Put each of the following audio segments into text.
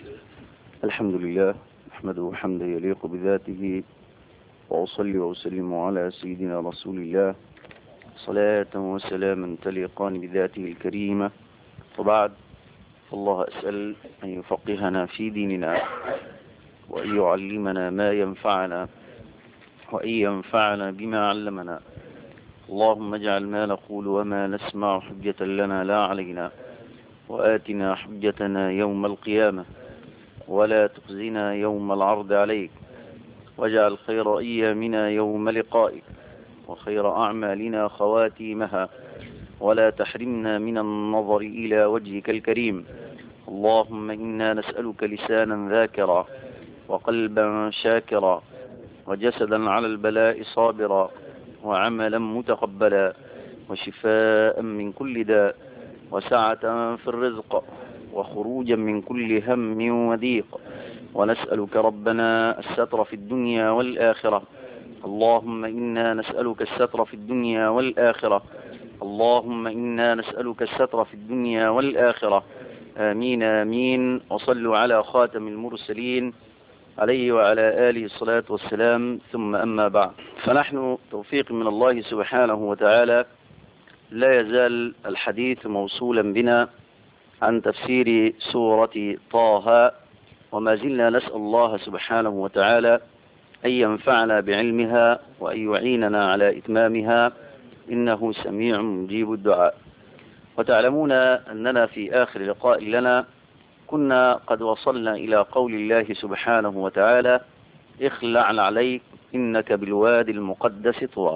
الحمد لله نحمده حمدا يليق بذاته وأصلي وأسلم على سيدنا رسول الله صلاة وسلاما تليقان بذاته الكريمة وبعد فالله أسأل أن يفقهنا في ديننا وأن يعلمنا ما ينفعنا وأن ينفعنا بما علمنا اللهم اجعل ما نقول وما نسمع حجة لنا لا علينا وآتنا حجتنا يوم القيامة ولا تخزنا يوم العرض عليك واجعل خير أيامنا يوم لقائك وخير أعمالنا خواتيمها ولا تحرمنا من النظر إلى وجهك الكريم اللهم إنا نسألك لسانا ذاكرا وقلبا شاكرا وجسدا على البلاء صابرا وعملا متقبلا وشفاء من كل داء وسعة في الرزق وخروجا من كل هم وضيق ونسألك ربنا الستر في الدنيا والآخرة اللهم إنا نسألك الستر في الدنيا والآخرة اللهم إنا نسألك الستر في الدنيا والآخرة آمين آمين وصلوا على خاتم المرسلين عليه وعلى آله الصلاة والسلام ثم أما بعد فنحن توفيق من الله سبحانه وتعالى لا يزال الحديث موصولا بنا عن تفسير سورة طه وما زلنا نسأل الله سبحانه وتعالى أن ينفعنا بعلمها وأن يعيننا على إتمامها إنه سميع مجيب الدعاء وتعلمون أننا في آخر لقاء لنا كنا قد وصلنا إلى قول الله سبحانه وتعالى اخلع عليك إنك بالوادي المقدس طوى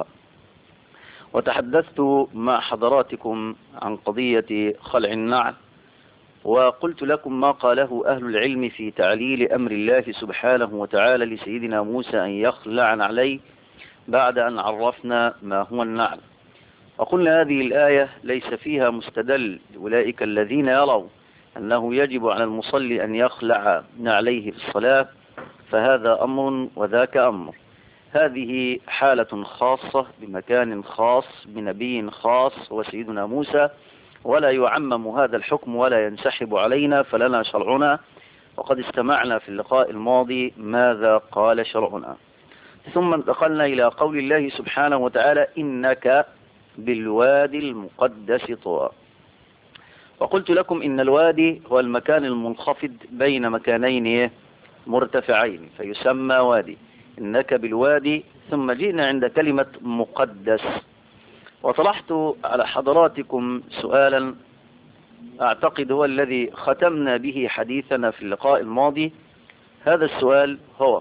وتحدثت مع حضراتكم عن قضية خلع النعل وقلت لكم ما قاله أهل العلم في تعليل أمر الله سبحانه وتعالى لسيدنا موسى أن يخلع عليه بعد أن عرفنا ما هو النعل وقلنا هذه الآية ليس فيها مستدل لأولئك الذين يروا أنه يجب على المصلي أن يخلع نعليه في الصلاة فهذا أمر وذاك أمر هذه حالة خاصة بمكان خاص بنبي خاص وسيدنا موسى ولا يعمم هذا الحكم ولا ينسحب علينا فلنا شرعنا وقد استمعنا في اللقاء الماضي ماذا قال شرعنا ثم انتقلنا إلى قول الله سبحانه وتعالى إنك بالوادي المقدس طوى وقلت لكم إن الوادي هو المكان المنخفض بين مكانين مرتفعين فيسمى وادي إنك بالوادي ثم جئنا عند كلمة مقدس وطرحت على حضراتكم سؤالا أعتقد هو الذي ختمنا به حديثنا في اللقاء الماضي هذا السؤال هو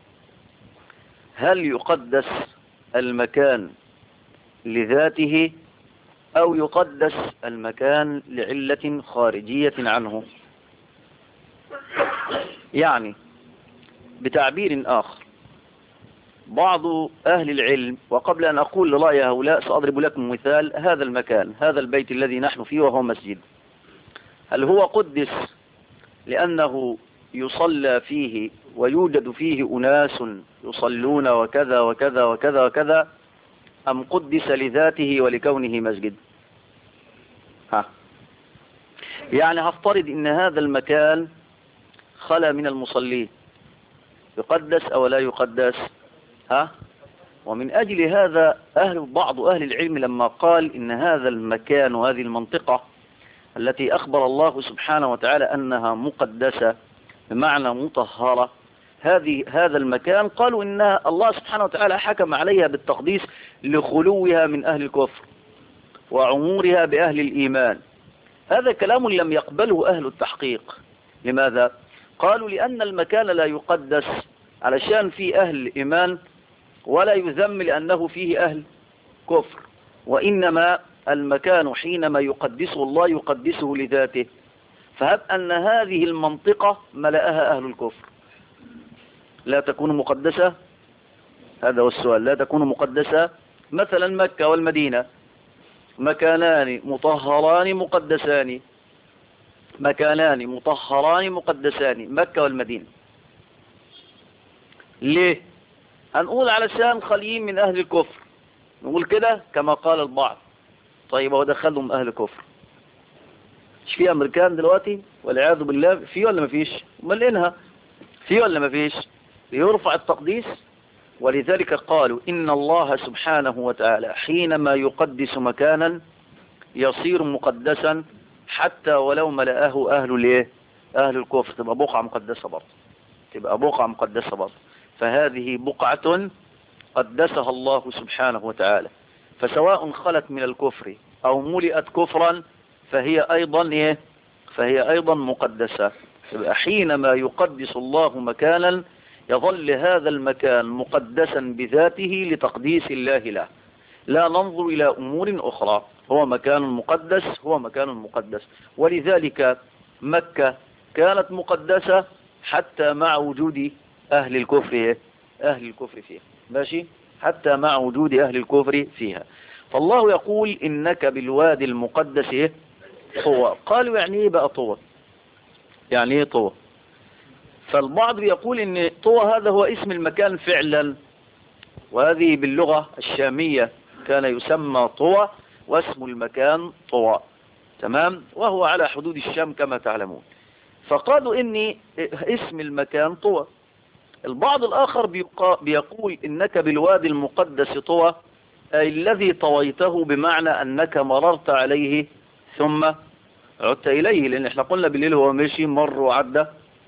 هل يقدس المكان لذاته أو يقدس المكان لعلة خارجية عنه يعني بتعبير آخر بعض أهل العلم وقبل أن أقول لرأي هؤلاء سأضرب لكم مثال هذا المكان هذا البيت الذي نحن فيه وهو مسجد هل هو قدس لأنه يصلى فيه ويوجد فيه أناس يصلون وكذا وكذا وكذا وكذا أم قدس لذاته ولكونه مسجد ها يعني هفترض ان هذا المكان خلا من المصلين يقدس او لا يقدس ها ومن اجل هذا اهل بعض اهل العلم لما قال ان هذا المكان وهذه المنطقة التي اخبر الله سبحانه وتعالى انها مقدسة بمعنى مطهرة هذه هذا المكان قالوا ان الله سبحانه وتعالى حكم عليها بالتقديس لخلوها من اهل الكفر وعمورها بأهل الإيمان هذا كلام لم يقبله أهل التحقيق لماذا؟ قالوا لأن المكان لا يقدس علشان فيه أهل إيمان ولا يذم لأنه فيه أهل كفر وإنما المكان حينما يقدسه الله يقدسه لذاته فهب أن هذه المنطقة ملأها أهل الكفر لا تكون مقدسة هذا هو السؤال لا تكون مقدسة مثلا مكة والمدينة مكانان مطهران مقدسان مكانان مطهران مقدسان مكة والمدينة ليه هنقول علشان خاليين من أهل الكفر نقول كده كما قال البعض طيب هو دخلهم أهل الكفر مش في امريكان دلوقتي والعياذ بالله في ولا ما فيش ملينها في ولا ما فيش يرفع التقديس ولذلك قالوا إن الله سبحانه وتعالى حينما يقدس مكانا يصير مقدسا حتى ولو ملأه أهل الايه أهل الكفر تبقى بقعة مقدسة برضه تبقى بقعة مقدسة برضه فهذه بقعة قدسها الله سبحانه وتعالى فسواء خلت من الكفر أو ملئت كفرا فهي أيضا إيه فهي أيضا مقدسة يبقى حينما يقدس الله مكانا يظل هذا المكان مقدسا بذاته لتقديس الله له لا ننظر إلى أمور أخرى هو مكان مقدس هو مكان مقدس ولذلك مكة كانت مقدسة حتى مع وجود أهل الكفر أهل الكفر فيها ماشي حتى مع وجود أهل الكفر فيها فالله يقول إنك بالوادي المقدس طوى قالوا يعني إيه بقى طوى يعني إيه طوى فالبعض بيقول إن طوى هذا هو اسم المكان فعلا وهذه باللغة الشامية كان يسمى طوى واسم المكان طوى تمام وهو على حدود الشام كما تعلمون فقالوا إن اسم المكان طوى البعض الآخر بيقول إنك بالوادي المقدس طوى أي الذي طويته بمعنى أنك مررت عليه ثم عدت إليه لأن احنا قلنا بالليل هو مشي مر وعدى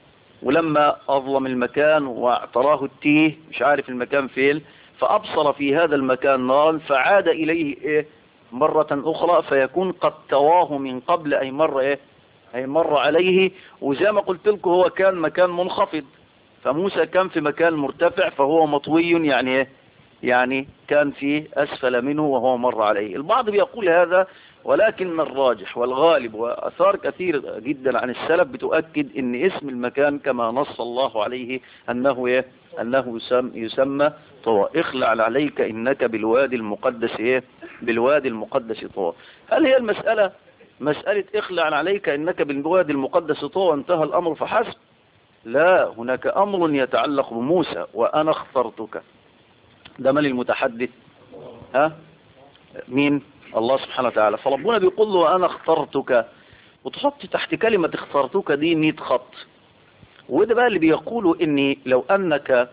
ولما أظلم المكان واعتراه التيه مش عارف المكان فين فأبصر في هذا المكان نارا فعاد إليه إيه مرة أخرى فيكون قد تواه من قبل أي مرة إيه أي مر عليه وزي ما قلت لكم هو كان مكان منخفض فموسى كان في مكان مرتفع فهو مطوي يعني إيه يعني كان في أسفل منه وهو مر عليه البعض بيقول هذا ولكن الراجح والغالب وأثار كثير جدا عن السلف بتؤكد ان اسم المكان كما نص الله عليه أنه إيه؟ أنه يسمى, يسمى طوى اخلع عليك إنك بالوادي المقدس إيه؟ بالوادي المقدس طوى هل هي المسألة مسألة اخلع عليك إنك بالوادي المقدس طوى انتهى الأمر فحسب لا هناك أمر يتعلق بموسى وأنا اخترتك ده من المتحدث ها مين الله سبحانه وتعالى فربنا بيقول له أنا اخترتك وتحط تحت كلمة اخترتك دي 100 خط وده بقى اللي بيقولوا إني لو أنك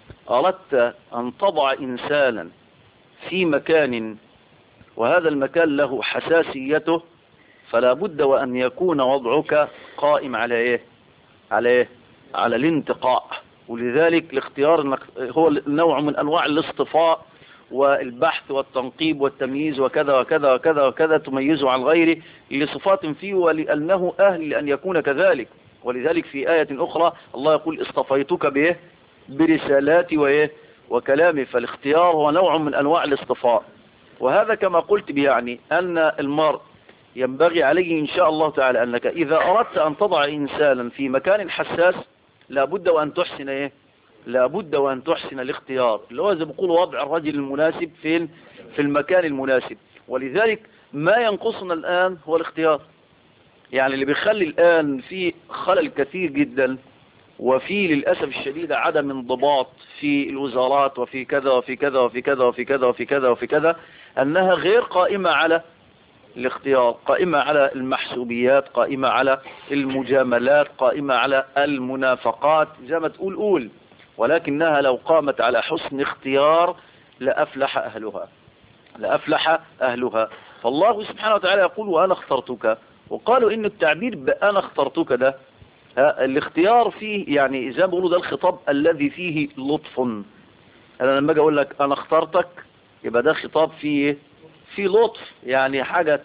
أردت أن تضع إنسانا في مكان وهذا المكان له حساسيته فلا بد وأن يكون وضعك قائم على إيه على إيه على الانتقاء ولذلك الاختيار هو نوع من أنواع الاصطفاء والبحث والتنقيب والتمييز وكذا وكذا وكذا وكذا تميزه عن غيره لصفات فيه ولأنه أهل لأن يكون كذلك ولذلك في آية أخرى الله يقول اصطفيتك به برسالاتي وإيه وكلامي فالاختيار هو نوع من أنواع الاصطفاء وهذا كما قلت بيعني أن المرء ينبغي عليه إن شاء الله تعالى أنك إذا أردت أن تضع إنسانا في مكان حساس لابد وأن تحسن إيه لابد وأن تحسن الاختيار اللي هو زي ما بيقول وضع الرجل المناسب فين في المكان المناسب ولذلك ما ينقصنا الآن هو الاختيار يعني اللي بيخلي الآن في خلل كثير جدا وفي للأسف الشديد عدم انضباط في الوزارات وفي كذا وفي كذا وفي كذا وفي كذا وفي كذا وفي كذا أنها غير قائمة على الاختيار قائمة على المحسوبيات قائمة على المجاملات قائمة على المنافقات زي ما تقول قول ولكنها لو قامت على حسن اختيار لأفلح أهلها لأفلح أهلها فالله سبحانه وتعالى يقول وأنا اخترتك وقالوا إن التعبير بأنا اخترتك ده الاختيار فيه يعني زي ما بيقولوا ده الخطاب الذي فيه لطف أنا لما أجي أقول لك أنا اخترتك يبقى ده خطاب فيه في لطف يعني حاجة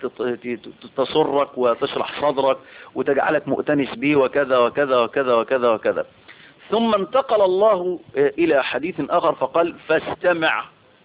تسرك وتشرح صدرك وتجعلك مؤتنس به وكذا وكذا وكذا وكذا وكذا ثم انتقل الله إلى حديث آخر فقال فاستمع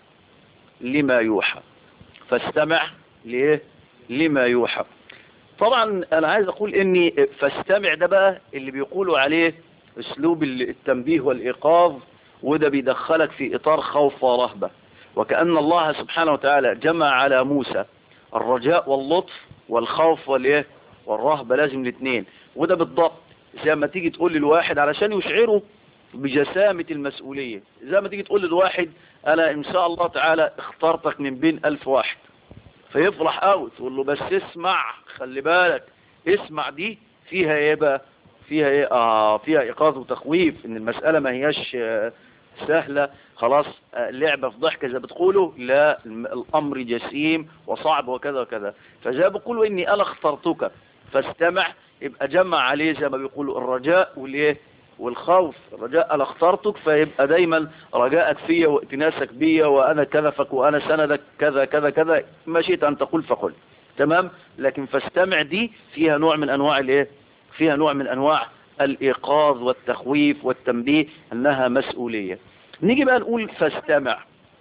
لما يوحى فاستمع ليه لما يوحى طبعا أنا عايز أقول إني فاستمع ده بقى اللي بيقولوا عليه أسلوب التنبيه والإيقاظ وده بيدخلك في إطار خوف ورهبة وكأن الله سبحانه وتعالى جمع على موسى الرجاء واللطف والخوف والإيه والرهبة لازم الاثنين وده بالضبط زي ما تيجي تقول للواحد علشان يشعره بجسامة المسؤولية زي ما تيجي تقول للواحد أنا إن شاء الله تعالى اخترتك من بين ألف واحد فيفرح قوي تقول له بس اسمع خلي بالك اسمع دي فيها ايه بقى فيها ايه اه فيها ايقاظ وتخويف ان المسألة ما هياش آه سهلة خلاص آه لعبة في ضحكة زي بتقولوا لا الامر جسيم وصعب وكذا وكذا فزي بيقولوا اني انا اخترتك فاستمع يبقى جمع عليه زي ما بيقولوا الرجاء والايه والخوف الرجاء انا اخترتك فيبقى دايما رجاءك فيا وائتناسك بيا وانا كنفك وانا سندك كذا كذا كذا ما شئت ان تقول فقل تمام لكن فاستمع دي فيها نوع من انواع الايه فيها نوع من انواع الايقاظ والتخويف والتنبيه انها مسؤولية نيجي بقى نقول فاستمع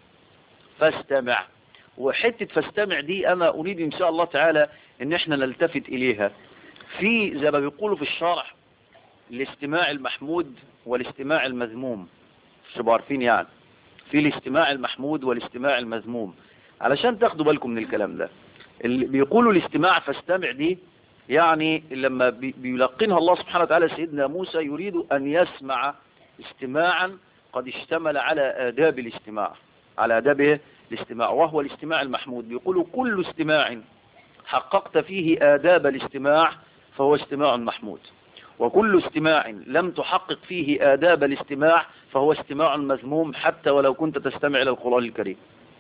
فاستمع وحتة فاستمع دي انا اريد ان شاء الله تعالى ان احنا نلتفت اليها في زي ما بيقولوا في الشرح الاستماع المحمود والاستماع المذموم مش عارفين يعني في الاستماع المحمود والاستماع المذموم علشان تاخدوا بالكم من الكلام ده اللي بيقولوا الاستماع فاستمع دي يعني لما بيلقنها الله سبحانه وتعالى سيدنا موسى يريد أن يسمع استماعا قد اشتمل على آداب الاستماع على آداب الاستماع وهو الاستماع المحمود بيقولوا كل استماع حققت فيه آداب الاستماع فهو استماع محمود وكل استماع لم تحقق فيه آداب الاستماع فهو استماع مذموم حتى ولو كنت تستمع إلى القرآن الكريم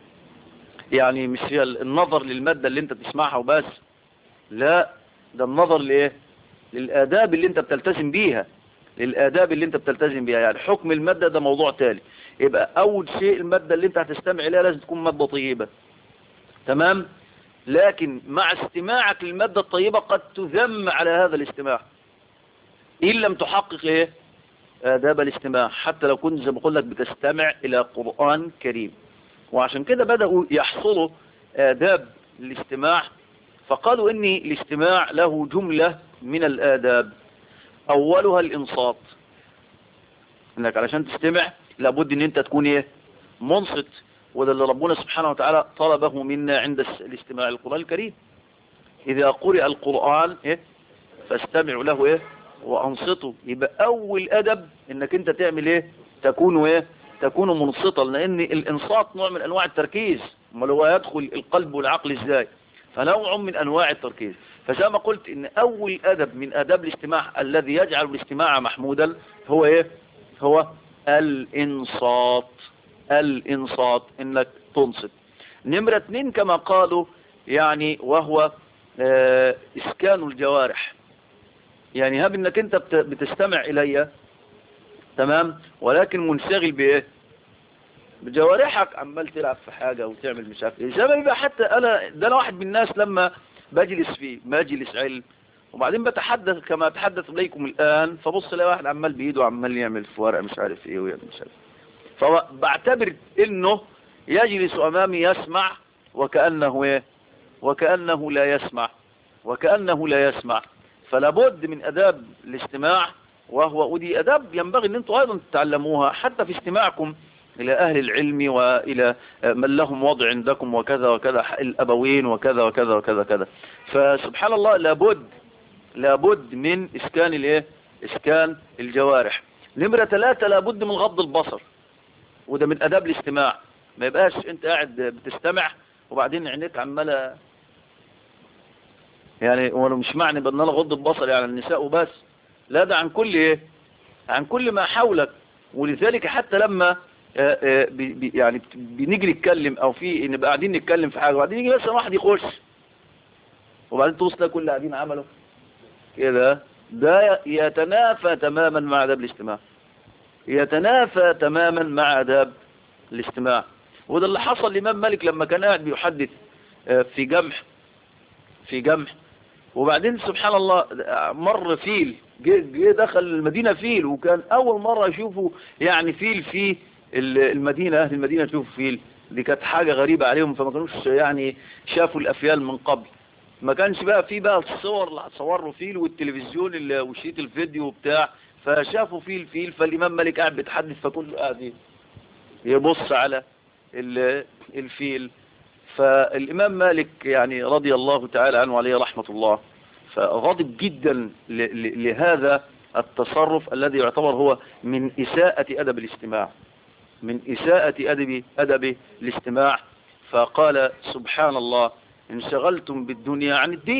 يعني مش النظر للمادة اللي انت تسمعها وبس لا ده النظر لايه للآداب اللي انت بتلتزم بيها للآداب اللي انت بتلتزم بيها يعني حكم المادة ده موضوع تالي يبقى أول شيء المادة اللي انت هتستمع إليها لازم تكون مادة طيبة تمام لكن مع استماعك للمادة الطيبة قد تذم على هذا الاستماع إن لم تحقق إيه آداب الاستماع حتى لو كنت زي ما بقول لك بتستمع إلى قرآن كريم وعشان كده بدأوا يحصلوا آداب الاستماع فقالوا إن الاستماع له جملة من الآداب أولها الإنصات إنك علشان تستمع لابد إن أنت تكون إيه منصت وده اللي ربنا سبحانه وتعالى طلبه منا عند الاستماع للقرآن الكريم إذا قرئ القرآن إيه فاستمعوا له إيه وأنصتوا يبقى أول أدب إنك أنت تعمل إيه تكون إيه تكون منصتا لأن الإنصات نوع من أنواع التركيز امال هو يدخل القلب والعقل إزاي فنوع من أنواع التركيز فزي ما قلت إن أول أدب من أداب الاستماع الذي يجعل الاستماع محمودا هو إيه هو الإنصات الإنصات إنك تنصت نمرة اتنين كما قالوا يعني وهو آه إسكان الجوارح يعني هب إنك أنت بتستمع إلي تمام ولكن منشغل بإيه بجوارحك عمال تلعب في حاجة وتعمل مش عارف ايه زي ما يبقى حتى انا ده انا واحد من الناس لما بجلس في مجلس علم وبعدين بتحدث كما اتحدث اليكم الان فبص الاقي واحد عمال بايده عمال يعمل في ورقه مش عارف ايه ويعمل مش عارف فبعتبر انه يجلس امامي يسمع وكانه ايه وكانه لا يسمع وكانه لا يسمع فلا بد من اداب الاستماع وهو ودي اداب ينبغي ان انتم ايضا تتعلموها حتى في استماعكم إلى أهل العلم وإلى من لهم وضع عندكم وكذا وكذا الأبوين وكذا وكذا وكذا كذا فسبحان الله لابد لابد من إسكان الإيه إسكان الجوارح نمرة ثلاثة لابد من غض البصر وده من أداب الاستماع ما يبقاش أنت قاعد بتستمع وبعدين عينيك عمالة يعني وانا مش معني بان انا غض البصر يعني النساء وبس لا ده عن كل ايه عن كل ما حولك ولذلك حتى لما بي بي يعني بنيجي نتكلم او في نبقى قاعدين نتكلم في حاجه وبعدين يجي مثلا واحد يخش وبعدين توصل كل اللي قاعدين عملوا كده ده يتنافى تماما مع اداب الاستماع يتنافى تماما مع اداب الاستماع وده اللي حصل لامام مالك لما كان قاعد بيحدث في جمح في جمح وبعدين سبحان الله مر فيل جه دخل المدينة فيل وكان أول مرة يشوفوا يعني فيل في المدينة أهل المدينة يشوفوا فيل دي كانت حاجة غريبة عليهم فما كانوش يعني شافوا الأفيال من قبل ما كانش بقى في بقى الصور اللي صوروا فيل والتلفزيون وشيت الفيديو وبتاع فشافوا فيل فيل فالإمام مالك قاعد بيتحدث فكله قاعد يبص على الفيل فالإمام مالك يعني رضي الله تعالى عنه عليه رحمة الله فغضب جدا لهذا التصرف الذي يعتبر هو من إساءة أدب الاستماع من إساءة أدب, أدب الاستماع فقال سبحان الله انشغلتم بالدنيا عن الدين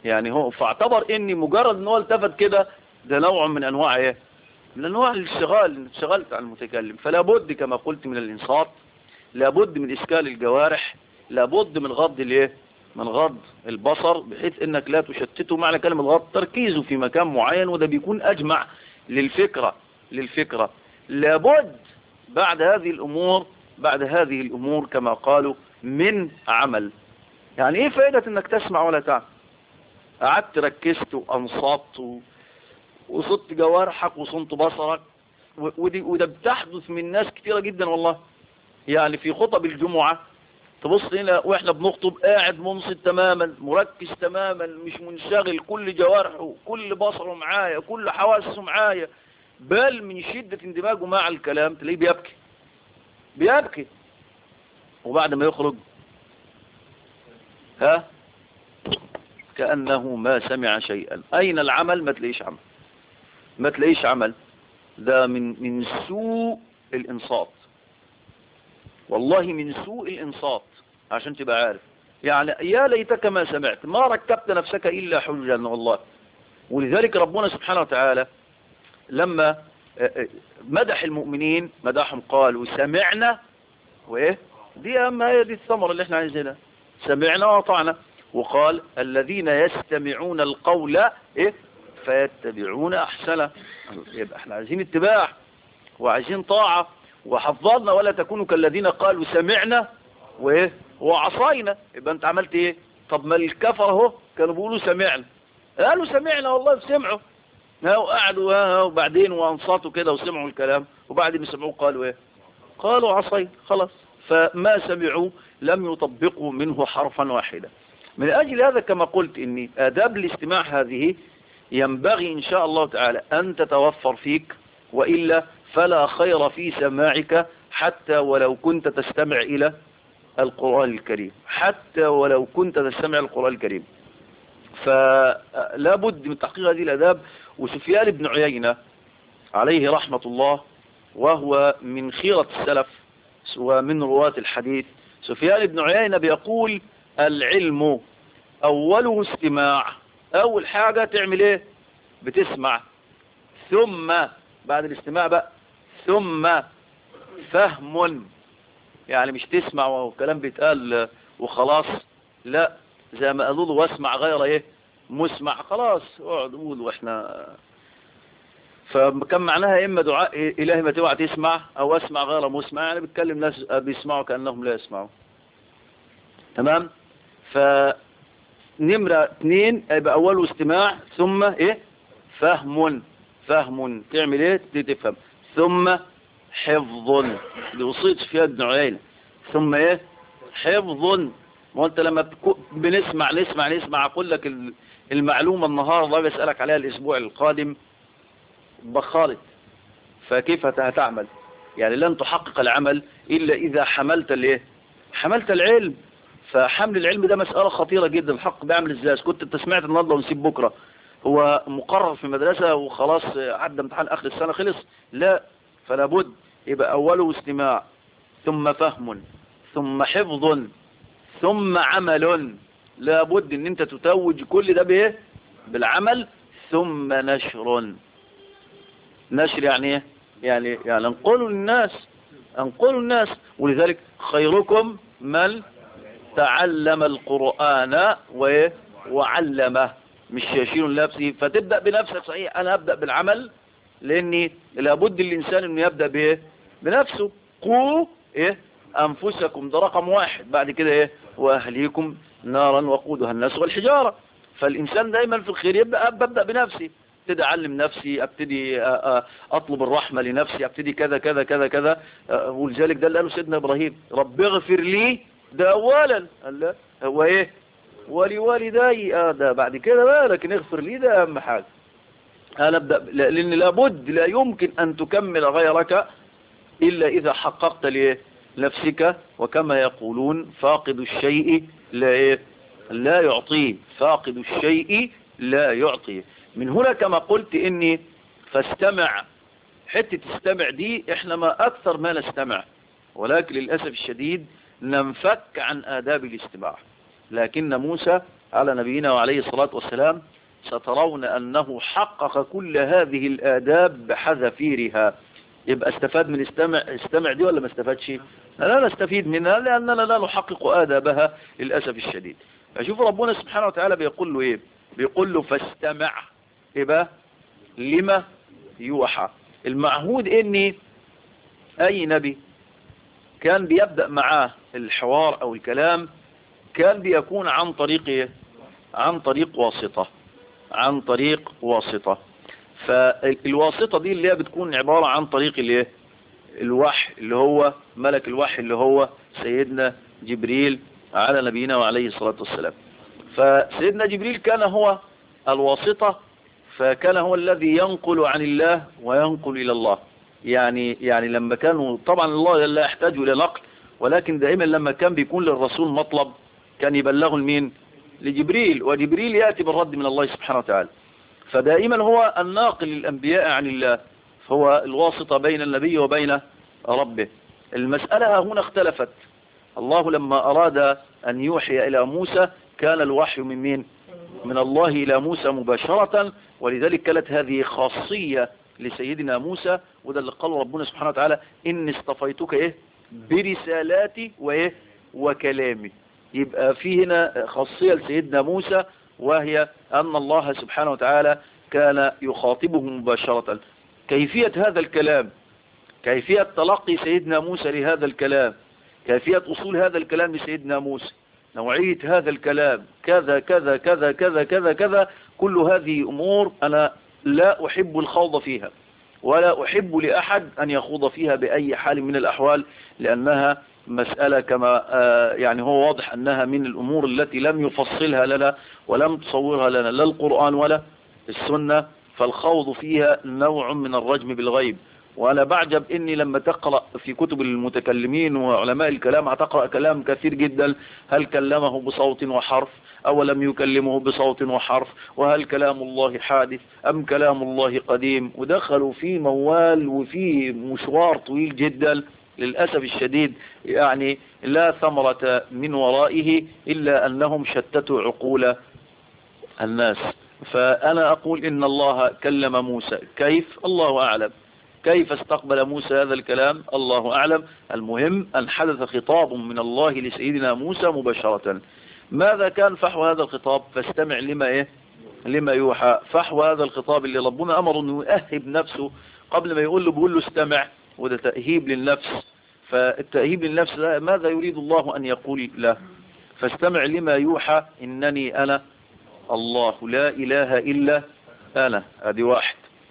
يعني هو فاعتبر ان مجرد ان هو التفت كده ده نوع من انواع ايه من انواع الاشتغال اشتغلت على المتكلم فلا بد كما قلت من الانصات لابد من اسكال الجوارح لابد من غض الايه من غض البصر بحيث انك لا تشتته معنى كلمة غض تركيزه في مكان معين وده بيكون اجمع للفكرة للفكرة لابد بعد هذه الامور بعد هذه الامور كما قالوا من عمل يعني ايه فائدة انك تسمع ولا تعمل قعدت ركزت وانصت و... وصدت جوارحك وصنت بصرك و... ودي وده بتحدث من ناس كتيرة جدا والله يعني في خطب الجمعة تبص هنا واحنا بنخطب قاعد منصت تماما مركز تماما مش منشغل كل جوارحه كل بصره معايا كل حواسه معايا بل من شدة اندماجه مع الكلام تلاقيه بيبكي بيبكي وبعد ما يخرج ها كأنه ما سمع شيئا أين العمل ما تلاقيش عمل ما تلاقيش عمل ده من من سوء الإنصات والله من سوء الإنصات عشان تبقى عارف يعني يا ليتك ما سمعت ما ركبت نفسك إلا حجا والله ولذلك ربنا سبحانه وتعالى لما مدح المؤمنين مدحهم قالوا سمعنا وإيه دي أهم هي دي الثمرة اللي احنا عايزينها سمعنا وأطعنا وقال الذين يستمعون القول إيه فيتبعون أحسنه يبقى احنا عايزين اتباع وعايزين طاعة وحفظنا ولا تكونوا كالذين قالوا سمعنا وايه وعصينا يبقى انت عملت ايه طب ما الكفر اهو كانوا بيقولوا سمعنا قالوا سمعنا والله سمعوا قعدوا وبعدين وانصاتوا كده وسمعوا الكلام وبعد ما سمعوه قالوا ايه قالوا عصينا خلاص فما سمعوا لم يطبقوا منه حرفا واحدا من اجل هذا كما قلت اني اداب الاستماع هذه ينبغي ان شاء الله تعالى ان تتوفر فيك وإلا فلا خير في سماعك حتى ولو كنت تستمع إلى القرآن الكريم حتى ولو كنت تستمع القرآن الكريم فلا بد من تحقيق هذه الأداب وسفيان بن عيينة عليه رحمة الله وهو من خيرة السلف ومن رواة الحديث سفيان بن عيينة بيقول العلم أوله استماع أول حاجة تعمل إيه بتسمع ثم بعد الاستماع بقى ثم فهم يعني مش تسمع وكلام بيتقال وخلاص لا زي ما قالوا له واسمع غير ايه مسمع خلاص اقعد قول واحنا فكان معناها اما دعاء الهي ما توعى تسمع او اسمع غير مسمع يعني بيتكلم ناس بيسمعوا كانهم لا يسمعوا تمام فنمرة اثنين يبقى اوله استماع ثم ايه فهم فهم تعمل ايه تفهم ثم حفظ لوصيت فيها ابن عيينة ثم ايه حفظ ما انت لما بنسمع نسمع نسمع اقول لك المعلومة النهاردة بسألك عليها الاسبوع القادم بخارت فكيف هتعمل يعني لن تحقق العمل الا اذا حملت الايه حملت العلم فحمل العلم ده مسألة خطيرة جدا الحق بيعمل ازاي كنت انت سمعت النهارده ونسيب بكرة هو مقرر في مدرسة وخلاص عدى امتحان اخر السنة خلص لا فلا بد يبقى اوله استماع ثم فهم ثم حفظ ثم عمل لا بد ان انت تتوج كل ده بايه بالعمل ثم نشر نشر يعني ايه يعني يعني انقلوا للناس انقلوا الناس ولذلك خيركم من تعلم القرآن وعلمه مش يشيل نفسه فتبدأ بنفسك صحيح انا ابدأ بالعمل لاني لابد الانسان انه يبدأ بايه بنفسه قوا ايه انفسكم ده رقم واحد بعد كده ايه واهليكم نارا وقودها الناس والحجارة فالانسان دايما في الخير يبدأ ببدأ بنفسي ابتدي اعلم نفسي ابتدي اطلب الرحمة لنفسي ابتدي كذا كذا كذا كذا ولذلك ده اللي قاله سيدنا ابراهيم رب اغفر لي ده اولا قال هو ايه ولوالدي اه ده بعد كده بقى لكن اغفر لي ده اهم حاجة انا ابدا لان لابد لا يمكن ان تكمل غيرك الا اذا حققت ليه نفسك وكما يقولون فاقد الشيء لا ايه لا يعطيه فاقد الشيء لا يعطيه من هنا كما قلت اني فاستمع حتة استمع دي احنا ما اكثر ما نستمع ولكن للأسف الشديد ننفك عن آداب الاستماع لكن موسى على نبينا وعليه الصلاة والسلام سترون أنه حقق كل هذه الآداب بحذافيرها يبقى استفاد من استمع, استمع دي ولا ما استفادش لا نستفيد منها لأننا لا نحقق آدابها للأسف الشديد فشوف ربنا سبحانه وتعالى بيقول له إيه بيقول له فاستمع إيه بقى لما يوحى المعهود إني أي نبي كان بيبدأ معاه الحوار أو الكلام كان بيكون عن طريق إيه عن طريق واسطة عن طريق واسطة فالواسطة دي اللي هي بتكون عبارة عن طريق الايه الوحي اللي هو ملك الوحي اللي هو سيدنا جبريل على نبينا وعليه الصلاة والسلام فسيدنا جبريل كان هو الواسطة فكان هو الذي ينقل عن الله وينقل إلى الله يعني يعني لما كانوا طبعا الله لا يحتاج إلى نقل ولكن دائما لما كان بيكون للرسول مطلب كان يبلغه لمين لجبريل وجبريل يأتي بالرد من الله سبحانه وتعالى فدائما هو الناقل للأنبياء عن الله هو الواسطة بين النبي وبين ربه المسألة هنا اختلفت الله لما أراد أن يوحي إلى موسى كان الوحي من مين من الله إلى موسى مباشرة ولذلك كانت هذه خاصية لسيدنا موسى وده اللي قال ربنا سبحانه وتعالى إن اصطفيتك إيه برسالاتي وإيه وكلامي يبقى في هنا خاصية لسيدنا موسى وهي أن الله سبحانه وتعالى كان يخاطبه مباشرة كيفية هذا الكلام كيفية تلقي سيدنا موسى لهذا الكلام كيفية أصول هذا الكلام لسيدنا موسى نوعية هذا الكلام كذا كذا كذا كذا كذا كذا كل هذه أمور أنا لا أحب الخوض فيها ولا أحب لأحد أن يخوض فيها بأي حال من الأحوال لأنها مسألة كما يعني هو واضح أنها من الأمور التي لم يفصلها لنا ولم تصورها لنا لا القرآن ولا السنة فالخوض فيها نوع من الرجم بالغيب وأنا بعجب إني لما تقرأ في كتب المتكلمين وعلماء الكلام هتقرأ كلام كثير جدا هل كلمه بصوت وحرف أو لم يكلمه بصوت وحرف وهل كلام الله حادث أم كلام الله قديم ودخلوا في موال وفي مشوار طويل جدا للأسف الشديد يعني لا ثمرة من ورائه إلا أنهم شتتوا عقول الناس فأنا أقول إن الله كلم موسى كيف الله أعلم كيف استقبل موسى هذا الكلام الله أعلم المهم أن حدث خطاب من الله لسيدنا موسى مباشرة ماذا كان فحو هذا الخطاب فاستمع لما إيه لما يوحى فحو هذا الخطاب اللي ربنا أمر أنه يأهب نفسه قبل ما يقول له بيقول له استمع وده تأهيب للنفس فالتأهيب للنفس ده ماذا يريد الله أن يقول له فاستمع لما يوحى إنني أنا الله لا إله إلا أنا أدي واحد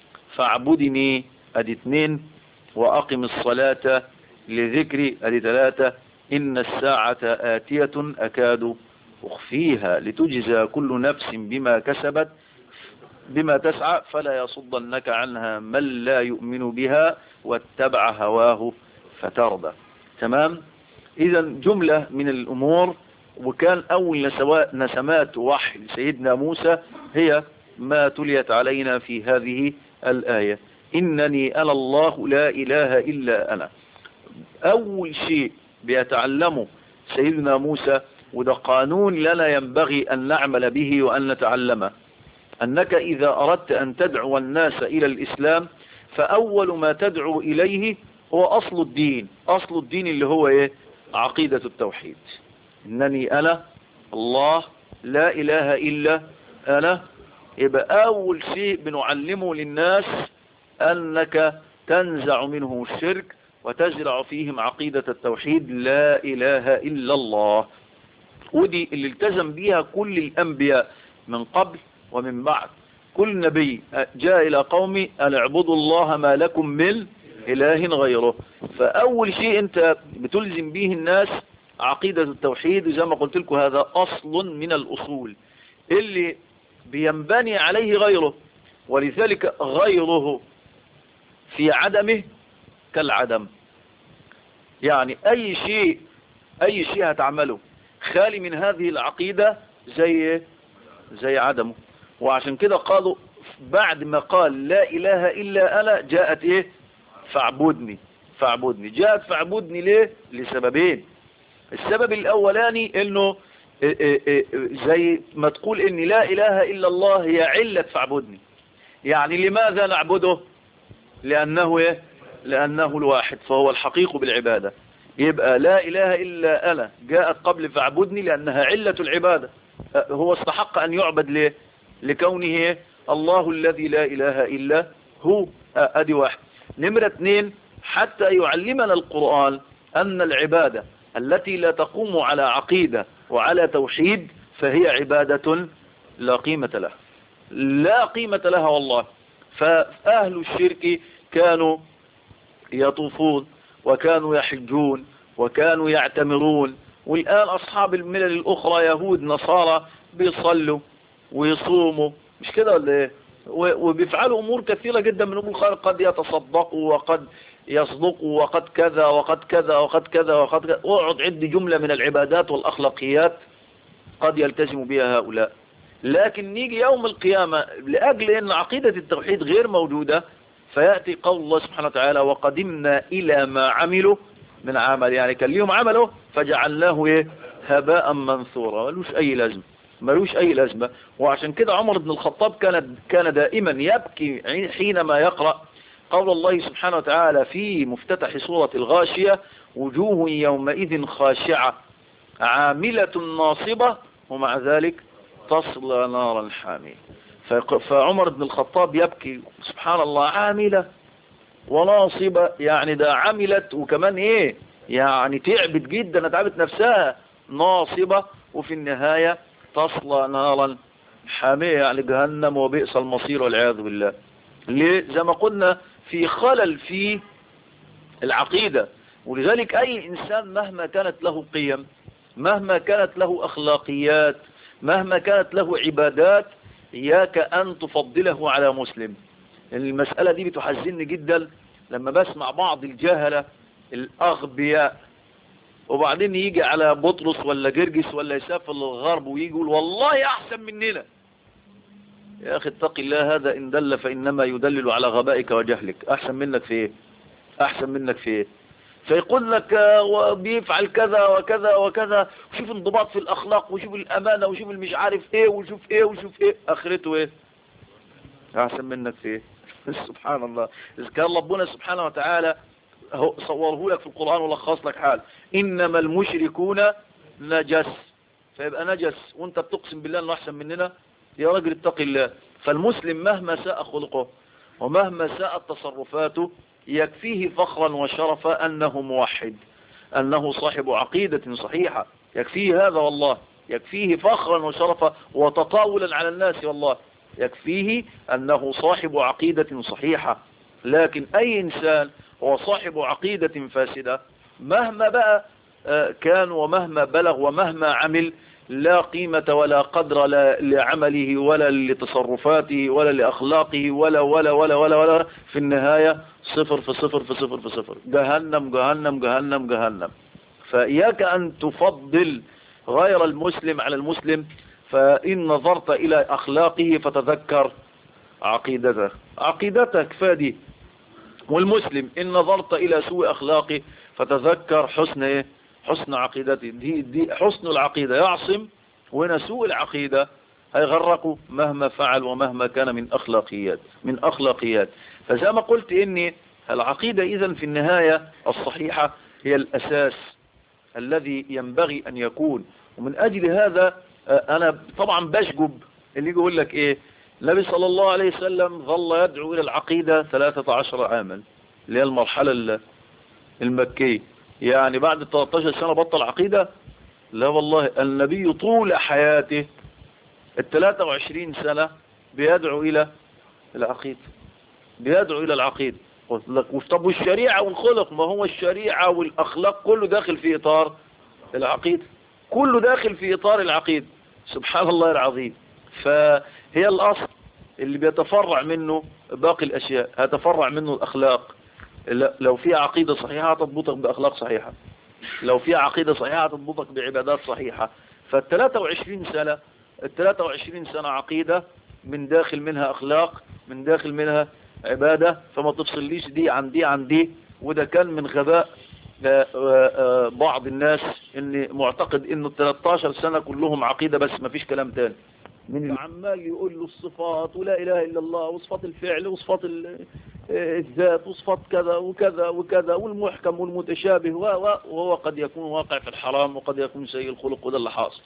فاعبدني أدي اثنين وأقم الصلاة لذكري أدي ثلاثة إن الساعة آتية أكاد أخفيها لتجزى كل نفس بما كسبت بما تسعى فلا يصدنك عنها من لا يؤمن بها واتبع هواه فترضى تمام إذا جملة من الأمور وكان أول نسمات وحي لسيدنا موسى هي ما تليت علينا في هذه الآية إنني أنا الله لا إله إلا أنا أول شيء بيتعلمه سيدنا موسى وده قانون لنا ينبغي أن نعمل به وأن نتعلمه أنك إذا أردت أن تدعو الناس إلى الإسلام فأول ما تدعو إليه هو أصل الدين أصل الدين اللي هو إيه عقيدة التوحيد إنني أنا الله لا إله إلا أنا يبقى أول شيء بنعلمه للناس أنك تنزع منهم الشرك وتزرع فيهم عقيدة التوحيد لا إله إلا الله ودي اللي التزم بيها كل الأنبياء من قبل ومن بعد كل نبي جاء إلى قومي أن اعبدوا الله ما لكم من إله غيره فأول شيء أنت بتلزم به الناس عقيدة التوحيد زي ما قلت لكم هذا أصل من الأصول اللي بينبني عليه غيره ولذلك غيره في عدمه كالعدم يعني أي شيء أي شيء هتعمله خالي من هذه العقيدة زي زي عدمه وعشان كده قالوا بعد ما قال لا إله إلا أنا جاءت إيه فاعبدني فاعبدني جاءت فاعبدني ليه لسببين السبب الأولاني إنه إيه إيه إيه زي ما تقول ان لا اله الا الله هي علة فاعبدني يعني لماذا نعبده لانه ايه لانه الواحد فهو الحقيق بالعبادة يبقى لا اله الا انا جاءت قبل فاعبدني لانها علة العبادة هو استحق ان يعبد ليه لكونه إيه؟ الله الذي لا اله الا هو ادي واحد نمرة اثنين حتى يعلمنا القرآن ان العبادة التي لا تقوم على عقيدة وعلى توحيد فهي عبادة لا قيمة لها لا قيمة لها والله فأهل الشرك كانوا يطوفون وكانوا يحجون وكانوا يعتمرون والآن أصحاب الملل الأخرى يهود نصارى بيصلوا ويصوموا مش كده ولا ايه وبيفعلوا أمور كثيرة جدا من أمور الخير قد يتصدقوا وقد يصدقوا وقد كذا وقد كذا وقد كذا وقد كذا اقعد عد جملة من العبادات والأخلاقيات قد يلتزم بها هؤلاء لكن نيجي يوم القيامة لأجل أن عقيدة التوحيد غير موجودة فيأتي قول الله سبحانه وتعالى وقدمنا إلى ما عملوا من عمل يعني كان ليهم عمله فجعلناه إيه هباء منثورا ملوش أي لازمة ملوش أي لازمة وعشان كده عمر بن الخطاب كان كان دائما يبكي حينما يقرأ قول الله سبحانه وتعالى في مفتتح سورة الغاشية وجوه يومئذ خاشعة عاملة ناصبة ومع ذلك تصلى نارا حامية فعمر بن الخطاب يبكي سبحان الله عاملة وناصبة يعني ده عملت وكمان ايه يعني تعبت جدا تعبت نفسها ناصبة وفي النهاية تصلى نارا حامية يعني جهنم وبئس المصير والعياذ بالله ليه زي ما قلنا في خلل في العقيدة ولذلك أي إنسان مهما كانت له قيم مهما كانت له أخلاقيات مهما كانت له عبادات إياك أن تفضله على مسلم المسألة دي بتحزنني جدا لما بسمع بعض الجهلة الأغبياء وبعدين يجي على بطرس ولا جرجس ولا يسافر للغرب ويجي يقول والله أحسن مننا يا أخي اتق الله هذا إن دل فإنما يدلل على غبائك وجهلك أحسن منك في إيه أحسن منك في إيه فيقول لك وبيفعل كذا وكذا وكذا وشوف انضباط في الأخلاق وشوف الأمانة وشوف المش عارف إيه وشوف إيه وشوف إيه آخرته إيه أحسن منك في إيه سبحان الله إذا كان ربنا سبحانه وتعالى صوره لك في القرآن ولخص لك حال إنما المشركون نجس فيبقى نجس وانت بتقسم بالله انه احسن مننا يا راجل اتق الله فالمسلم مهما ساء خلقه ومهما ساءت تصرفاته يكفيه فخرا وشرفا أنه موحد أنه صاحب عقيدة صحيحة يكفيه هذا والله يكفيه فخرا وشرفا وتطاولا على الناس والله يكفيه أنه صاحب عقيدة صحيحة لكن أي إنسان هو صاحب عقيدة فاسدة مهما بقى كان ومهما بلغ ومهما عمل لا قيمة ولا قدر لا لعمله ولا لتصرفاته ولا لأخلاقه ولا ولا ولا ولا ولا في النهاية صفر في صفر في صفر في صفر جهنم جهنم جهنم جهنم فإياك أن تفضل غير المسلم على المسلم فإن نظرت إلى أخلاقه فتذكر عقيدته عقيدتك فادي والمسلم إن نظرت إلى سوء أخلاقه فتذكر حسن إيه حسن عقيدته دي, دي حسن العقيدة يعصم وهنا سوء العقيدة هيغرقوا مهما فعل ومهما كان من أخلاقيات من أخلاقيات فزي ما قلت إني العقيدة إذن في النهاية الصحيحة هي الأساس الذي ينبغي أن يكون ومن أجل هذا أنا طبعا بشجب اللي يقول لك إيه النبي صلى الله عليه وسلم ظل يدعو إلى العقيدة 13 عاما اللي هي المرحلة المكية يعني بعد 13 سنة بطل عقيدة لا والله النبي طول حياته ال 23 سنة بيدعو إلى العقيدة بيدعو إلى العقيدة طب والشريعة والخلق ما هو الشريعة والأخلاق كله داخل في إطار العقيدة كله داخل في إطار العقيدة سبحان الله العظيم فهي الأصل اللي بيتفرع منه باقي الأشياء هتفرع منه الأخلاق لو في عقيدة صحيحة تضبطك بأخلاق صحيحة لو في عقيدة صحيحة تضبطك بعبادات صحيحة فال 23 سنة ال 23 سنة عقيدة من داخل منها أخلاق من داخل منها عبادة فما تفصليش دي عن دي عن دي وده كان من غباء آه، آه، بعض الناس ان معتقد انه 13 سنة كلهم عقيدة بس ما فيش كلام تاني من عمال يقول له الصفات ولا اله الا الله وصفات الفعل وصفات ال- آه، الذات وصفات كذا وكذا وكذا والمحكم والمتشابه و- و- وهو قد يكون واقع في الحرام وقد يكون سيء الخلق وده اللي حاصل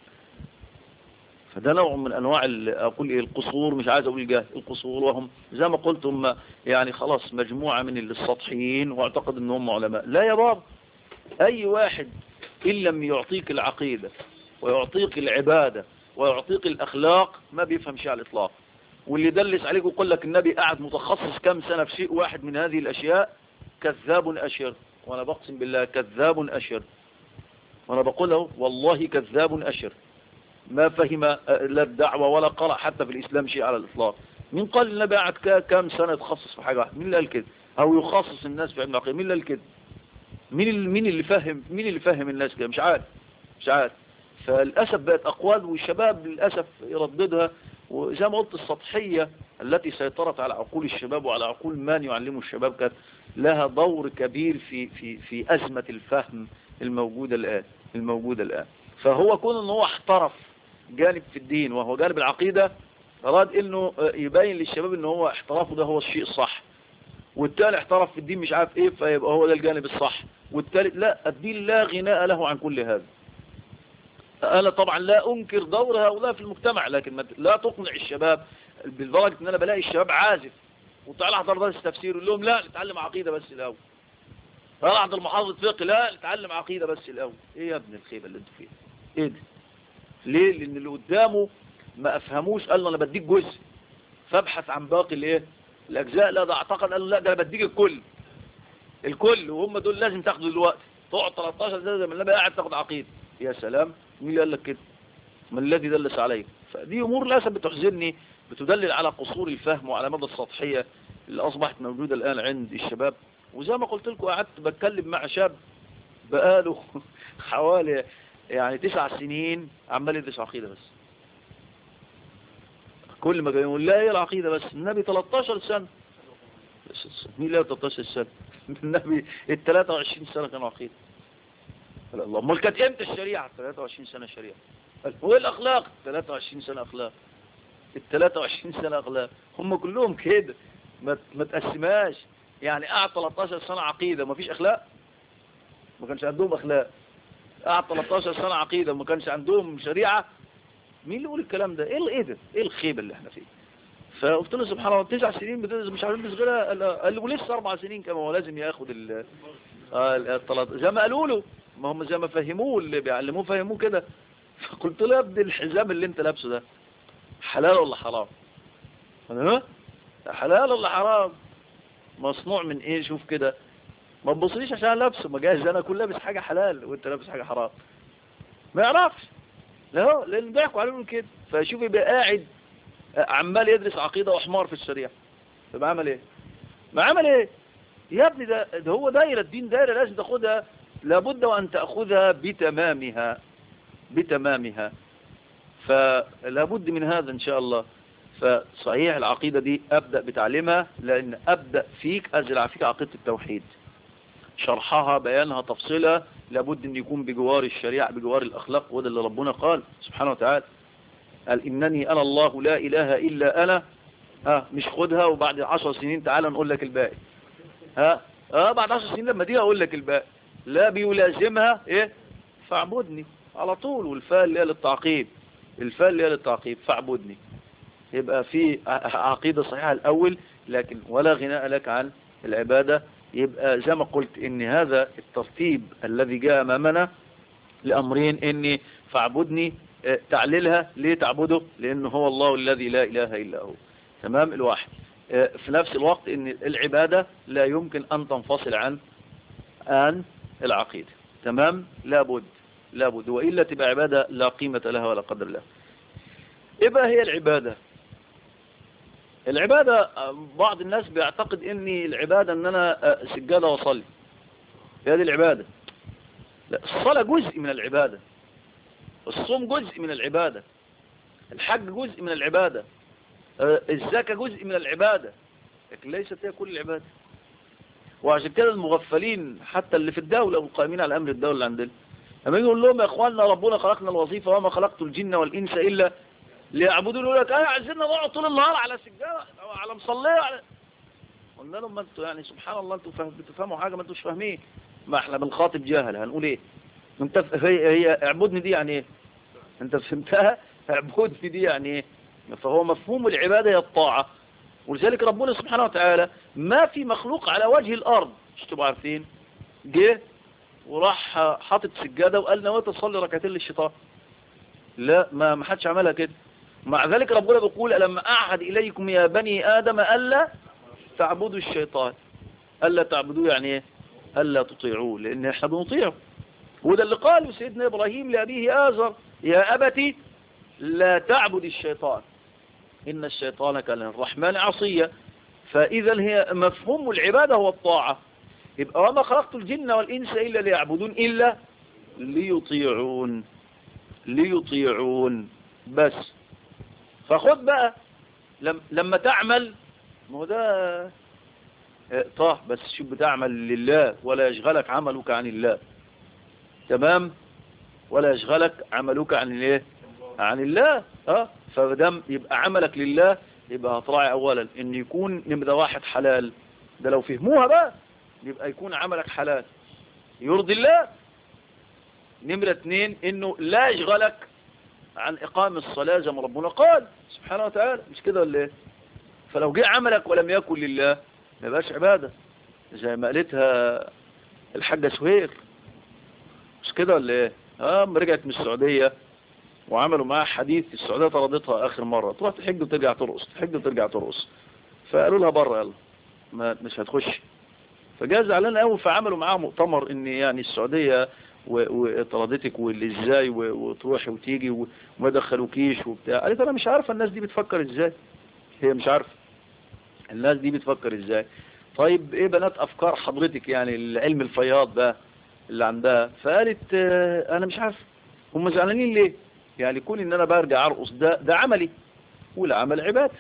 فده نوع من انواع ال- اقول ايه القصور مش عايز اقول الجهل القصور وهم زي ما قلت هم يعني خلاص مجموعة من السطحيين واعتقد ان هم علماء لا يا بابا اي واحد ان لم يعطيك العقيدة ويعطيك العبادة ويعطيك الاخلاق ما بيفهم شيء على الاطلاق واللي دلس عليك ويقول لك النبي قاعد متخصص كم سنة في شيء واحد من هذه الاشياء كذاب اشر وانا بقسم بالله كذاب اشر وانا بقوله والله كذاب اشر ما فهم آه، لا الدعوة ولا قرأ حتى في الإسلام شيء على الإطلاق مين قال النبي قعد كا- كام سنة يتخصص في حاجة واحدة مين اللي قال كده أو يخصص الناس في علم العقيدة مين اللي قال كده مين اللي مين اللي فهم مين اللي فهم الناس كده مش عارف مش عارف فللأسف بقت أقوال والشباب للأسف يرددها وزي ما قلت السطحية التي سيطرت على عقول الشباب وعلى عقول من يعلموا الشباب كانت لها دور كبير في في في أزمة الفهم الموجودة الآن الموجودة الآن فهو كون ان هو احترف جانب في الدين وهو جانب العقيدة أراد انه يبين للشباب ان هو احترافه ده هو الشيء الصح والتاني احترف في الدين مش عارف ايه فيبقى هو ده الجانب الصح والتالت لا الدين لا غناء له عن كل هذا انا طبعا لا انكر دور هؤلاء في المجتمع لكن ما- لا تقنع الشباب بالدرجة ان انا بلاقي الشباب عازف وتعالى احضر درس تفسير يقول لهم لا نتعلم عقيدة بس الاول تعالى احضر محاضرة فقه لا نتعلم عقيدة بس الاول ايه يا ابن الخيبة اللي انتوا فيها ايه ده ليه لان اللي قدامه ما افهموش قال له انا بديك جزء فابحث عن باقي الايه الاجزاء لا ده اعتقد قال له لا ده انا بديك الكل الكل وهم دول لازم تاخدوا دلوقتي تقعد 13 سنه زي ما النبي قاعد تاخد عقيده يا سلام مين اللي قال لك كده من الذي دلس عليه فدي امور للاسف بتحزنني بتدلل على قصور الفهم وعلى مدى السطحيه اللي اصبحت موجوده الان عند الشباب وزي ما قلت لكم قعدت بتكلم مع شاب بقاله حوالي يعني تسع سنين عمال يدرس عقيدة بس كل ما كان يقول لا هي العقيدة بس النبي 13 سنة بس مين له 13 سنة النبي ال 23 سنة كانوا عقيدة لا الله امال كانت امتى الشريعة 23 سنة شريعة هو الاخلاق 23 سنة اخلاق ال 23 سنة اخلاق هم كلهم كده ما ما تقسمهاش يعني قعد 13 سنة عقيدة ما فيش اخلاق ما كانش عندهم اخلاق قعد 13 سنة عقيدة وما كانش عندهم شريعة مين اللي يقول الكلام ده ايه ال- ايه ده ايه الخيبة اللي احنا فيه فقلت له سبحان الله تسع سنين بتدرس مش عارفين تدرس غيرها قال- قال لي ولسه اربع سنين كمان هو لازم ياخد ال آه، ال- التلات- زي ما قالوا له ما هم زي ما فهموه اللي بيعلموه فهموه كده فقلت له يا ابني الحزام اللي انت لابسه ده حلال ولا حرام قال ها حلال ولا حرام مصنوع من ايه شوف كده ما تبصليش عشان لابسه ما جايز انا اكون لابس حاجة حلال وانت لابس حاجة حرام ما يعرفش لا هو لان ضحكوا عليهم كده فشوف يبقى قاعد عمال يدرس عقيدة وحمار في الشريعة طب عمل ايه ما عمل ايه يا ابني ده, ده هو دايرة الدين دايرة لازم تاخدها لابد وان تأخذها بتمامها بتمامها فلابد من هذا ان شاء الله فصحيح العقيدة دي ابدأ بتعليمها لان ابدأ فيك ازرع فيك عقيدة التوحيد شرحها بيانها تفصيلها لابد ان يكون بجوار الشريعة بجوار الاخلاق وده اللي ربنا قال سبحانه وتعالى قال انني انا الله لا اله الا انا ها مش خدها وبعد عشر سنين تعالى نقول لك الباقي ها اه بعد عشر سنين لما دي اقول لك الباقي لا بيلازمها ايه فاعبدني على طول والفاء اللي هي للتعقيب الفاء اللي هي للتعقيب فاعبدني يبقى في ع- عقيدة صحيحة الاول لكن ولا غناء لك عن العبادة يبقى زي ما قلت ان هذا الترتيب الذي جاء امامنا لامرين اني فاعبدني آه، تعليلها ليه تعبده لانه هو الله الذي لا اله الا هو تمام الواحد آه، في نفس الوقت ان العبادة لا يمكن ان تنفصل عن عن العقيدة تمام لابد لابد وإلا تبقى عبادة لا قيمة لها ولا قدر لها إيه بقى هي العبادة العبادة آه، بعض الناس بيعتقد ان العبادة ان انا آه، سجادة واصلي هذه العبادة لا الصلاة جزء من العبادة الصوم جزء من العبادة الحج جزء من العبادة آه، الزكاة جزء من العبادة لكن ليست هي كل العبادة وعشان كده المغفلين حتى اللي في الدولة والقائمين على أمر الدولة اللي عندنا لما يقول لهم يا اخواننا ربنا خلقنا الوظيفة وما خلقت الجن والإنس إلا ليعبدون يقول لك اه عايزيننا نقعد طول النهار على سجادة أو على مصلية على... قلنا لهم ما انتوا يعني سبحان الله انتوا فهم بتفهموا حاجة ما انتوش فاهمين ما احنا بنخاطب جاهل هنقول ايه انت ف... هي, هي اعبدني دي يعني ايه انت فهمتها اعبدني دي يعني ايه فهو مفهوم العبادة هي الطاعة ولذلك ربنا سبحانه وتعالى ما في مخلوق على وجه الأرض مش تبقوا عارفين جه وراح حاطط سجادة وقال نويت تصلي ركعتين للشيطان لا ما ما حدش عملها كده مع ذلك ربنا بيقول ألما أعهد إليكم يا بني آدم ألا تعبدوا الشيطان ألا تعبدوه يعني إيه ألا تطيعوه لأن إحنا بنطيعه وده اللي قاله سيدنا إبراهيم لأبيه آزر يا أبتي لا تعبد الشيطان إن الشيطان كان للرحمن عصيا فإذا هي مفهوم العبادة هو الطاعة يبقى وما خلقت الجن والإنس إلا ليعبدون إلا ليطيعون ليطيعون بس فخد بقى لم لما تعمل ما هو ده طه بس شوف بتعمل لله ولا يشغلك عملك عن الله تمام ولا يشغلك عملك عن الايه عن الله اه فدام يبقى عملك لله يبقى هتراعي اولا ان يكون نمرة واحد حلال ده لو فهموها بقى يبقى يكون عملك حلال يرضي الله نمرة اتنين انه لا يشغلك عن اقام الصلاة زي ما ربنا قال سبحانه وتعالى مش كده ولا ايه فلو جه عملك ولم يكن لله ما يبقاش عبادة زي ما قالتها الحاجة سهير مش كده ولا ايه اه رجعت من السعودية وعملوا معاها حديث السعودية طردتها اخر مرة تروح تحج وترجع ترقص تحج وترجع ترقص فقالوا لها بره يلا ما مش هتخش فجاء زعلان قوي فعملوا معاها مؤتمر ان يعني السعودية وطردتك واللي ازاي وتروحي وتيجي وما دخلوكيش وبتاع قالت انا مش عارفه الناس دي بتفكر ازاي هي مش عارفه الناس دي بتفكر ازاي طيب ايه بنات افكار حضرتك يعني العلم الفياض ده اللي عندها فقالت اه انا مش عارف هم زعلانين ليه يعني كون ان انا برجع ارقص ده ده عملي والعمل عباده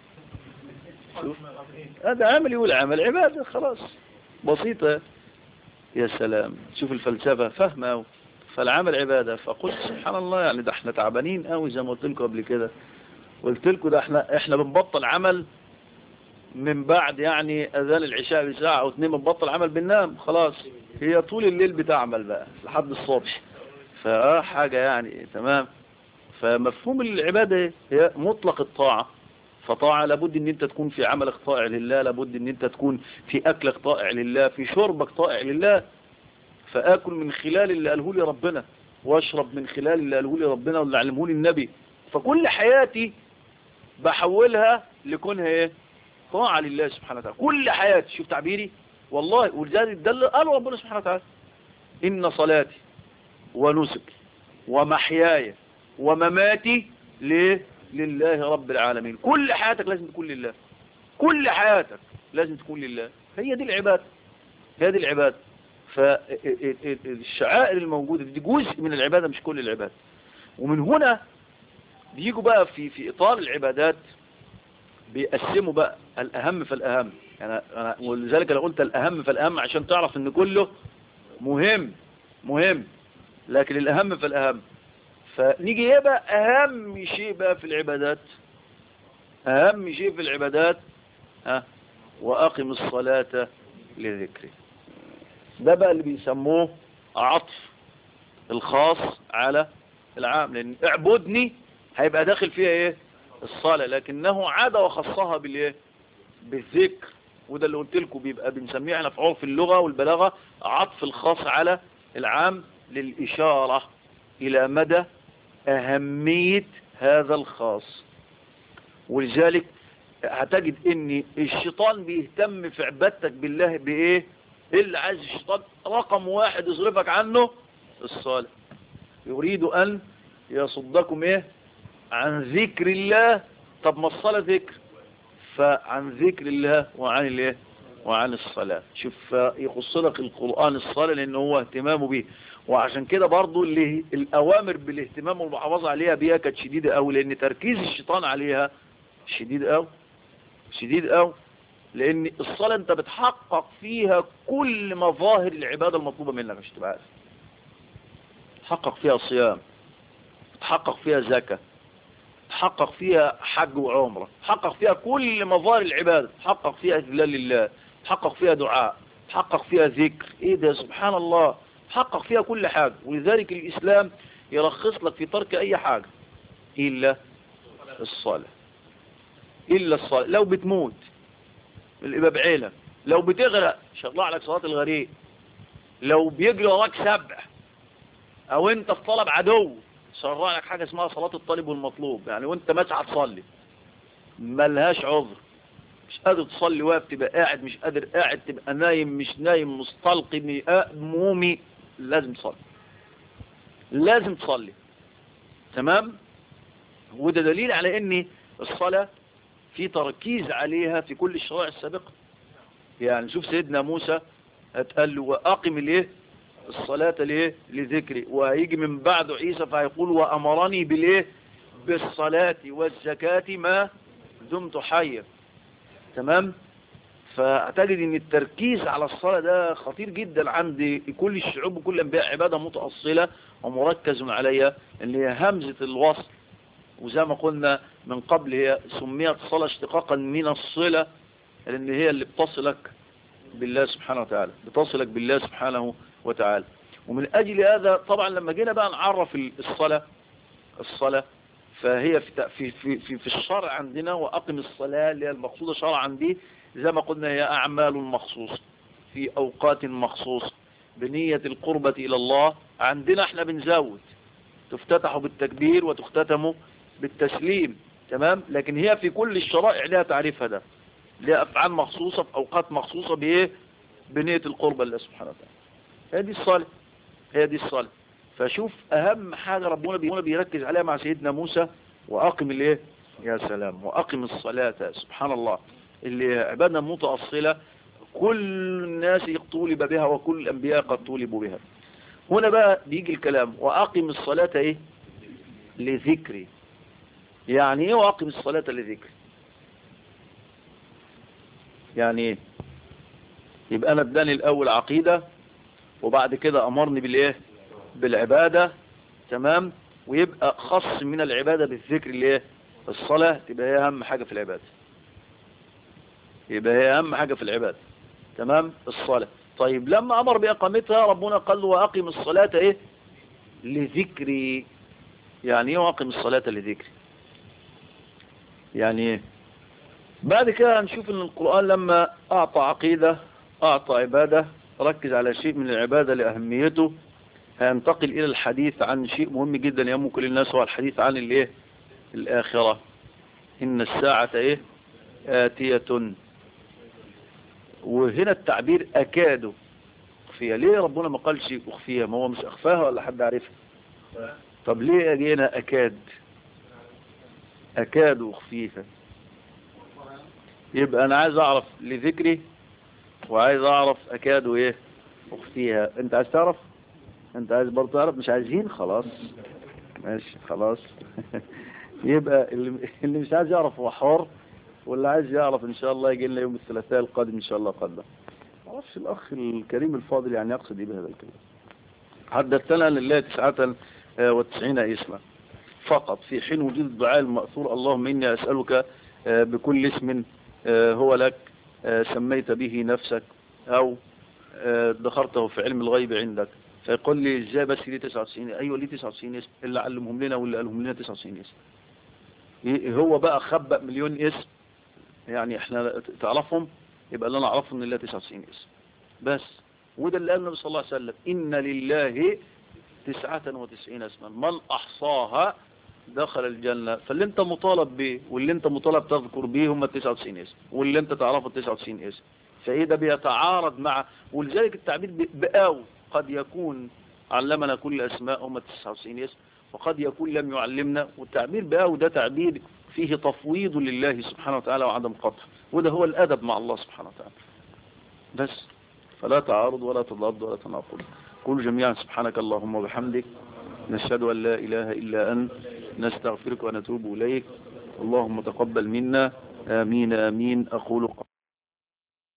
شوف هذا عملي والعمل عباده خلاص بسيطه يا سلام شوف الفلسفه فاهمه فالعمل عباده فقلت سبحان الله يعني ده احنا تعبانين قوي زي ما قلت لكم قبل كده قلت لكم ده احنا احنا بنبطل عمل من بعد يعني اذان العشاء بساعه او اتنين بنبطل عمل بننام خلاص هي طول الليل بتعمل بقى لحد الصبح فاه حاجه يعني تمام فمفهوم العباده هي مطلق الطاعه فطاعة لابد ان انت تكون في عملك طائع لله لابد ان انت تكون في اكلك طائع لله في شربك طائع لله فاكل من خلال اللي قاله لي ربنا واشرب من خلال اللي قاله لي ربنا واللي علمه لي النبي فكل حياتي بحولها لكونها ايه طاعة لله سبحانه وتعالى كل حياتي شوف تعبيري والله ولذلك ده اللي قاله ربنا سبحانه وتعالى ان صلاتي ونسكي ومحياي ومماتي ليه لله رب العالمين كل حياتك لازم تكون لله كل حياتك لازم تكون لله هي دي العبادة هي دي العبادة فالشعائر الموجودة دي جزء من العبادة مش كل العبادة ومن هنا بيجوا بقى في في إطار العبادات بيقسموا بقى الأهم فالأهم يعني أنا ولذلك أنا قلت الأهم فالأهم عشان تعرف إن كله مهم مهم لكن الأهم فالأهم فنيجي ايه بقى اهم شيء بقى في العبادات اهم شيء في العبادات ها واقم الصلاة لذكري ده بقى اللي بيسموه عطف الخاص على العام لان اعبدني هيبقى داخل فيها ايه الصلاة لكنه عاد وخصها بالايه بالذكر وده اللي قلت لكم بيبقى بنسميه احنا في عرف اللغة والبلاغة عطف الخاص على العام للإشارة إلى مدى أهمية هذا الخاص ولذلك هتجد ان الشيطان بيهتم في عبادتك بالله بايه ايه اللي عايز الشيطان رقم واحد يصرفك عنه الصلاة يريد ان يصدكم ايه عن ذكر الله طب ما الصلاة ذكر فعن ذكر الله وعن الايه وعن الصلاة شوف يخص لك القرآن الصلاة لان هو اهتمامه به وعشان كده برضو اللي الأوامر بالاهتمام والمحافظة عليها بيها كانت شديدة أوي لأن تركيز الشيطان عليها شديد أوي شديد أوي لان الصلاة انت بتحقق فيها كل مظاهر العبادة المطلوبة منك مش تبقى عارف تحقق فيها صيام تحقق فيها زكاة تحقق فيها حج وعمرة تحقق فيها كل مظاهر العبادة تحقق فيها إذلال لله تحقق فيها دعاء تحقق فيها ذكر ايه ده سبحان الله تحقق فيها كل حاجة ولذلك الإسلام يرخص لك في ترك أي حاجة إلا الصلاة إلا الصلاة لو بتموت يبقى بعينك لو بتغرق شرع لك صلاة الغريق لو بيجري وراك سبع او انت في طلب عدو شرع لك حاجة اسمها صلاة الطالب والمطلوب يعني وانت مسعى تصلي ملهاش عذر مش قادر تصلي واقف تبقى قاعد مش قادر قاعد تبقى نايم مش نايم مستلقي مومي لازم تصلي لازم تصلي تمام وده دليل على ان الصلاة في تركيز عليها في كل الشرائع السابقة يعني شوف سيدنا موسى قال له وأقم الايه الصلاة ليه لذكري وهيجي من بعده عيسى فيقول وأمرني بالايه بالصلاة والزكاة ما دمت حيا تمام فتجد ان التركيز على الصلاة ده خطير جدا عند كل الشعوب وكل الانبياء عبادة متأصلة ومركز عليها اللي هي همزة الوصل وزي ما قلنا من قبل هي سميت صلاة اشتقاقا من الصلة لان هي اللي بتصلك بالله سبحانه وتعالى بتصلك بالله سبحانه وتعالى ومن اجل هذا طبعا لما جينا بقى نعرف الصلاة الصلاة فهي في في في في الشرع عندنا واقم الصلاة اللي هي المقصودة شرعا دي زي ما قلنا هي اعمال مخصوصة في اوقات مخصوصة بنية القربة الى الله عندنا احنا بنزود تفتتح بالتكبير وتختتم بالتسليم تمام لكن هي في كل الشرائع لها تعريفها ده لها افعال مخصوصة في اوقات مخصوصة بايه بنية القربة لله سبحانه وتعالى هي دي الصلاة هي دي الصلاة فشوف اهم حاجة ربنا بيركز عليها مع سيدنا موسى واقم الايه يا سلام واقم الصلاة سبحان الله اللي عبادة متأصلة كل الناس طولب بها وكل الانبياء قد طولبوا بها هنا بقى بيجي الكلام واقم الصلاة ايه لذكري يعني ايه واقم الصلاة لذكري يعني ايه يبقى انا اداني الاول عقيدة وبعد كده امرني بالايه بالعبادة تمام ويبقى خص من العبادة بالذكر اللي ايه الصلاة تبقى هي اهم حاجة في العبادة يبقى هي اهم حاجة في العبادة تمام الصلاة طيب لما امر باقامتها ربنا قال له واقم الصلاة ايه لذكري يعني ايه واقم الصلاة لذكري يعني ايه بعد كده هنشوف ان القرآن لما اعطى عقيدة اعطى عبادة ركز على شيء من العبادة لأهميته هينتقل الى الحديث عن شيء مهم جدا يهم كل الناس هو الحديث عن الايه الاخرة ان الساعة ايه آتية وهنا التعبير اكاد اخفيها ليه ربنا ما قالش اخفيها ما هو مش اخفاها ولا حد عارفها طب ليه اجينا اكاد اكاد اخفيها يبقى انا عايز اعرف لذكري وعايز اعرف اكاد ايه اخفيها انت عايز تعرف انت عايز برضه تعرف مش عايزين خلاص ماشي خلاص يبقى اللي, اللي مش عايز يعرف هو حر واللي عايز يعرف ان شاء الله يجي لنا يوم الثلاثاء القادم ان شاء الله قدم معرفش الاخ الكريم الفاضل يعني يقصد ايه بهذا الكلام حدثنا لله تسعة وتسعين اسما فقط في حين وجود الدعاء المأثور اللهم إني أسألك بكل اسم هو لك سميت به نفسك أو دخرته في علم الغيب عندك فيقول لي ازاي بس لي 99 ايوه لي 99 اسم اللي علمهم لنا واللي قالهم لنا 99 اسم هو بقى خبأ مليون اسم يعني احنا تعرفهم يبقى اللي انا اعرفه ان الله 99 اسم بس وده اللي قال النبي صلى الله عليه وسلم ان لله 99 اسما من احصاها دخل الجنة فاللي انت مطالب به واللي انت مطالب تذكر به هم 99 اسم واللي انت تعرفه 99 اسم فايه ده بيتعارض مع ولذلك التعبير بقاو قد يكون علمنا كل اسماء هم 99 اسم وقد يكون لم يعلمنا والتعبير بقاو ده تعبير فيه تفويض لله سبحانه وتعالى وعدم قطع وده هو الادب مع الله سبحانه وتعالى بس فلا تعارض ولا تضاد ولا تناقض قل جميعا سبحانك اللهم وبحمدك نشهد أن لا إله إلا أنت نستغفرك ونتوب إليك اللهم تقبل منا آمين آمين أقول